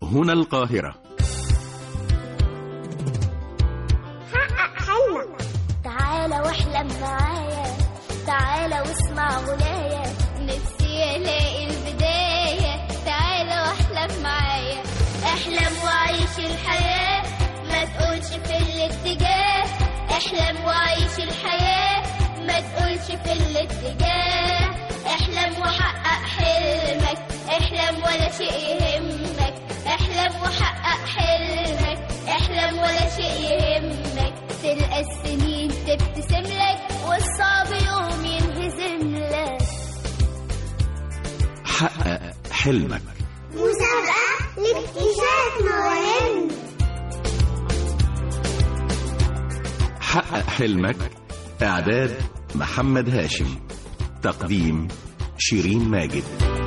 هنا القاهرة حقق حلمك تعالى واحلم معايا تعالى واسمع غنايا نفسي الاقي البداية تعالى واحلم معايا احلم وعيش الحياة ما تقولش في الاتجاه احلم وعيش الحياة ما تقولش في الاتجاه احلم وحقق حلمك احلم ولا شيء يهمك احلم وحقق حلمك احلم ولا شيء يهمك تلقى السنين تبتسم لك والصعب يوم ينهزم لك حقق حلمك مسابقة لاكتشاف مواهب حقق حلمك إعداد محمد هاشم تقديم شيرين ماجد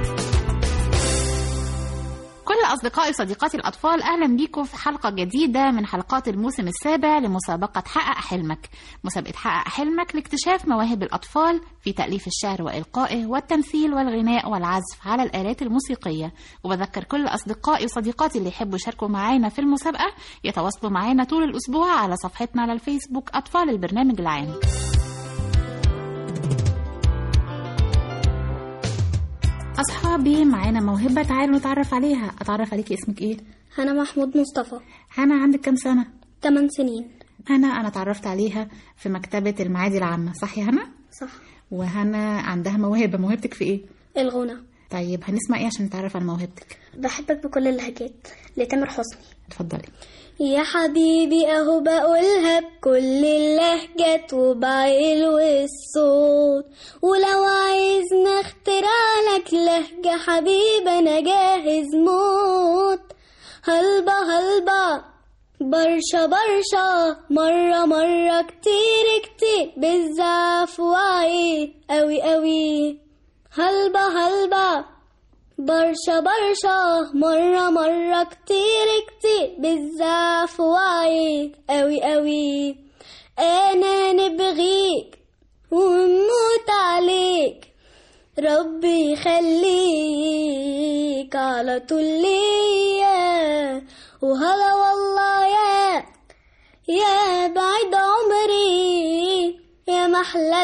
كل أصدقائي وصديقاتي الأطفال أهلا بيكم في حلقة جديدة من حلقات الموسم السابع لمسابقة حقق حلمك مسابقة حقق حلمك لاكتشاف مواهب الأطفال في تأليف الشعر وإلقائه والتمثيل والغناء والعزف على الآلات الموسيقية وبذكر كل أصدقائي وصديقاتي اللي يحبوا يشاركوا معانا في المسابقة يتواصلوا معانا طول الأسبوع على صفحتنا على الفيسبوك أطفال البرنامج العام أصحابي معانا موهبة تعالوا نتعرف عليها أتعرف عليكي اسمك إيه؟ أنا محمود مصطفى هنا عندك كام سنة؟ 8 سنين هنا أنا اتعرفت عليها في مكتبة المعادي العامة صح يا هنا؟ صح وهنا عندها موهبة موهبتك في إيه؟ الغنى طيب هنسمع إيه عشان نتعرف على موهبتك؟ بحبك بكل اللهجات لتامر حسني اتفضلي يا حبيبي اهو بقولها بكل اللهجات وبعيل والصوت ولو عايزنا اخترع لك لهجة حبيبي انا جاهز موت هلبا هلبا برشا برشا مرة مرة كتير كتير بالزعف وعي قوي قوي هلبا هلبا برشا برشا مرة مرة كتير كتير بالزعف وعيك قوي قوي أنا نبغيك ونموت عليك ربي يخليك على طول ليا وهلا والله يا يا بعد عمري يا محلى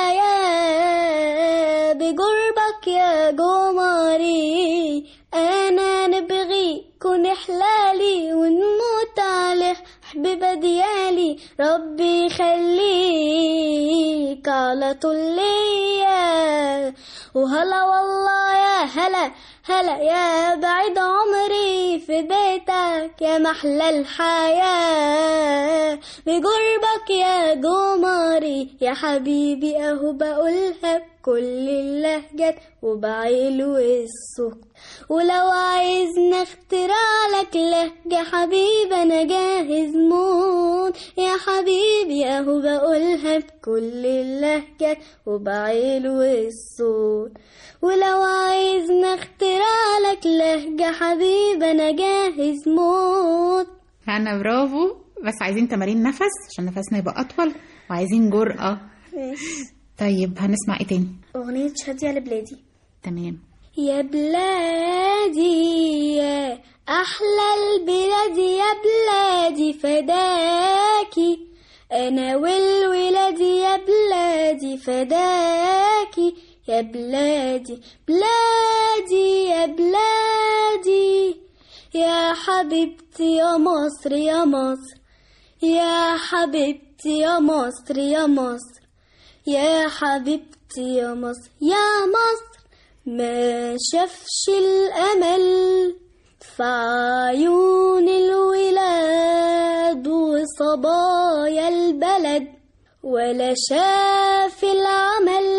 الحياة بقربك يا قمري أنا نبغي كون إحلالي ونموت عليه حبيبة ديالي ربي يخليك على طول ليا وهلا والله يا هلا هلا يا بعيد عمري في بيتك يا محلى الحياة بقربك يا قمري يا حبيبي اهو بقولها بكل اللهجات وبعيل والصوت ولو عايزنا اخترع لك لهجة حبيبي انا جاهز موت يا حبيبي اهو بقولها بكل اللهجات وبعيل والصوت ولو عايزنا اخترع لك لهجة حبيبي انا جاهز موت هنا برافو بس عايزين تمارين نفس عشان نفسنا يبقى أطول وعايزين جرأة طيب هنسمع إيه تاني؟ أغنية شادية لبلادي تمام يا بلادي يا أحلى البلاد يا بلادي فداكي أنا والولاد يا بلادي فداكي يا بلادي بلادي يا بلادي يا حبيبتي يا مصر يا مصر يا حبيبتي يا مصر يا مصر يا حبيبتي يا مصر يا مصر ما شافش الأمل في عيون الولاد وصبايا البلد ولا شاف العمل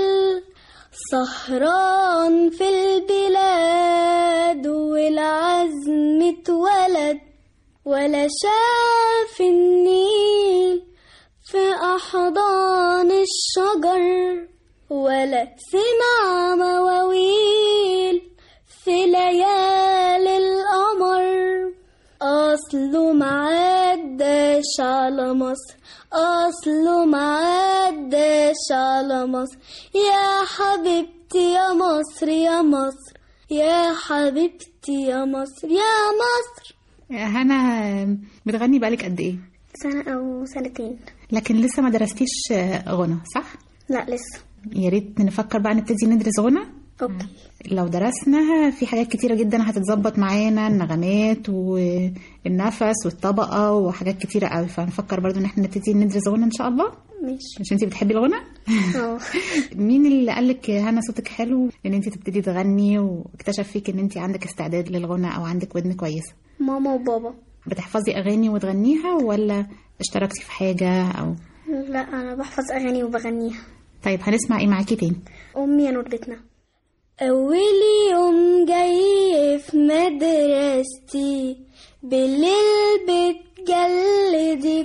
سهران في البلاد والعزم اتولد ولا شاف النيل في أحضان الشجر ولا سمع مواويل في ليالي القمر أصله معداش على مصر أصله معداش على مصر يا حبيبتي يا مصر يا مصر يا حبيبتي يا مصر يا مصر هنا بتغني بقالك قد ايه سنة أو سنتين لكن لسه ما درستيش غنى صح لا لسه يا ريت نفكر بقى نبتدي ندرس غنى أوكي لو درسنا في حاجات كتيرة جدا هتتظبط معانا النغمات والنفس والطبقة وحاجات كتيرة قوي فنفكر برضو ان احنا نبتدي ندرس غنى ان شاء الله ماشي مش انتي بتحبي الغنى اه مين اللي قالك يا هنا صوتك حلو ان انتي تبتدي تغني واكتشف فيك ان انتي عندك استعداد للغنى او عندك ودن كويسة ماما وبابا بتحفظي اغاني وتغنيها ولا اشتركتي في حاجة او لا أنا بحفظ أغاني وبغنيها طيب هنسمع ايه معاكي تاني أمي يا نور بيتنا أول يوم جاي في مدرستي بالليل بتجلدي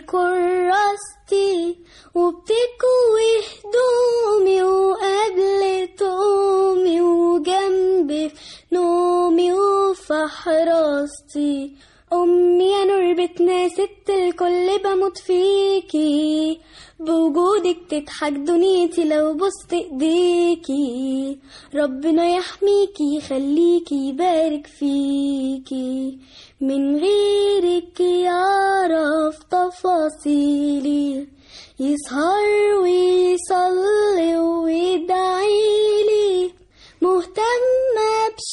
كراستي وبتكوي هدومي وقبل تومي وجنبي في نومي وفي حراستي أمي يا نور بيتنا ست الكل بموت فيكي بوجودك تضحك دنيتي لو بصت ايديكي ربنا يحميكي يخليكي يبارك فيكي من غيرك يعرف تفاصيلي يسهر ويصلي ويدعيلي مهتمة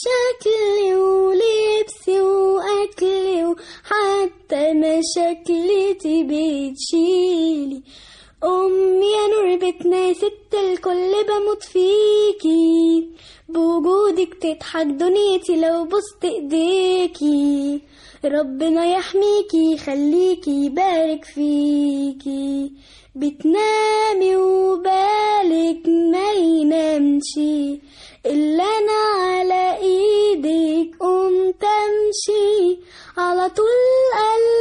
بشكلي ولبسي وأكلي وحتى مشاكلتي بتشيلي أمي يا نور بيتنا ست الكل بموت فيكي بوجودك تضحك دنيتي لو بصت ايديكي ربنا يحميكي يخليكي يبارك فيكي بتنامي وبالك ما ينامش إلا أنا على إيدك قمت أمشي على طول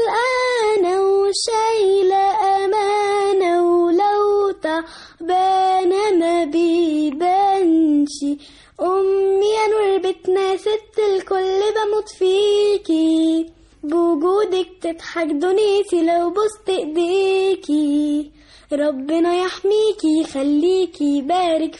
قلقانة وشايلة أمانة ولو تعبانة ما بيبانش أمي يا نور بيتنا ست الكل بموت فيكي بوجودك تضحك دنيتي لو بصت ايديكي ربنا يحميكي يخليكي يبارك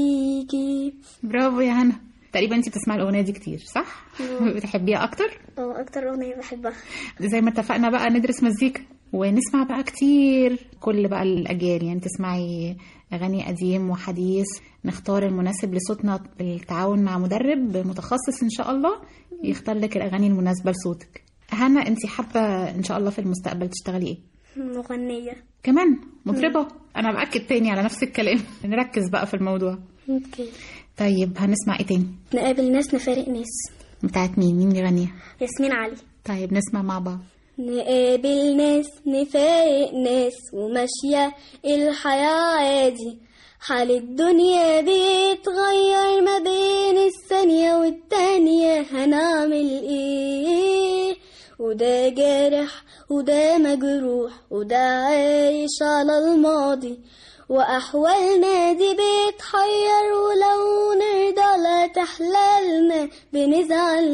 فيكي برافو يا هنا تقريبا انت بتسمعي الاغنيه دي كتير صح بتحبيها اكتر اه اكتر اغنية بحبها زي ما اتفقنا بقى ندرس مزيكا ونسمع بقى كتير كل بقى الاجيال يعني تسمعي اغاني قديم وحديث نختار المناسب لصوتنا بالتعاون مع مدرب متخصص ان شاء الله يختار لك الاغاني المناسبه لصوتك هنا انت حابه ان شاء الله في المستقبل تشتغلي ايه مغنية كمان مطربه انا باكد تاني على نفس الكلام نركز بقى في الموضوع اوكي طيب هنسمع ايه تاني نقابل ناس نفارق ناس بتاعت مين مين بيغنيها ياسمين علي طيب نسمع مع بعض نقابل ناس نفارق ناس وماشية الحياة عادي حال الدنيا بيتغير ما بين الثانية والتانية هنعمل ايه وده جارح وده مجروح وده عايش على الماضي وأحوالنا دي بتحير ولو نرضى لا تحللنا بنزعل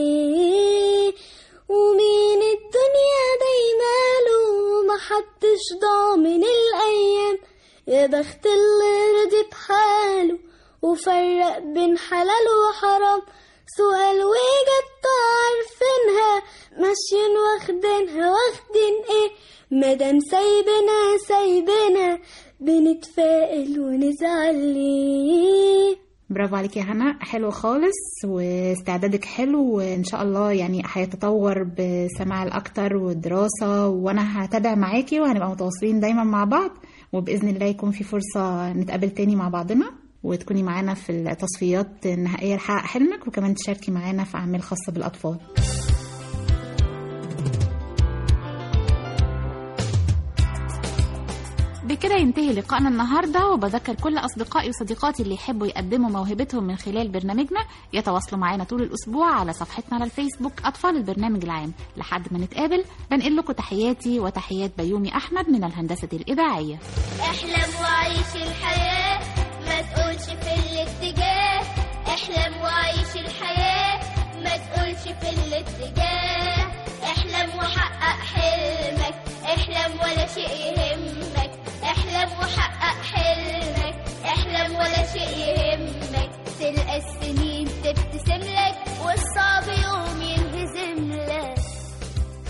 ليه ومين الدنيا دايماله محدش ضامن الأيام يا بخت اللي رضي بحاله وفرق بين حلال وحرام سؤال وجدت عارفينها ماشيين واخدينها واخدين ايه مادام سايبنا سايبنا بنتفائل ونزعل ليه برافو عليك يا هنا حلو خالص واستعدادك حلو وان شاء الله يعني هيتطور بسماع الاكتر والدراسه وانا هتابع معاكي وهنبقى متواصلين دايما مع بعض وباذن الله يكون في فرصه نتقابل تاني مع بعضنا وتكوني معانا في التصفيات النهائيه لحقق حلمك وكمان تشاركي معانا في اعمال خاصه بالاطفال بكده ينتهي لقائنا النهارده وبذكر كل اصدقائي وصديقاتي اللي يحبوا يقدموا موهبتهم من خلال برنامجنا يتواصلوا معانا طول الاسبوع على صفحتنا على الفيسبوك اطفال البرنامج العام لحد ما نتقابل بنقل لكم تحياتي وتحيات بيومي احمد من الهندسه الاذاعيه احلم وعيش الحياة ما تقولش في الاتجاه احلم وعيش الحياة ما تقولش في الاتجاه احلم وحقق حلمك احلم ولا شيء يهمك احلم وحقق حلمك احلم ولا شيء يهمك تلقى السنين تبتسم لك والصعب يوم ينهزم لك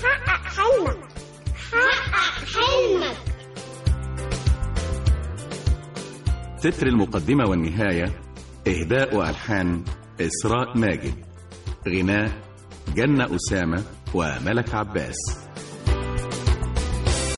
تتر المقدمة والنهاية إهداء وألحان إسراء ماجد غناء جنة أسامة وملك عباس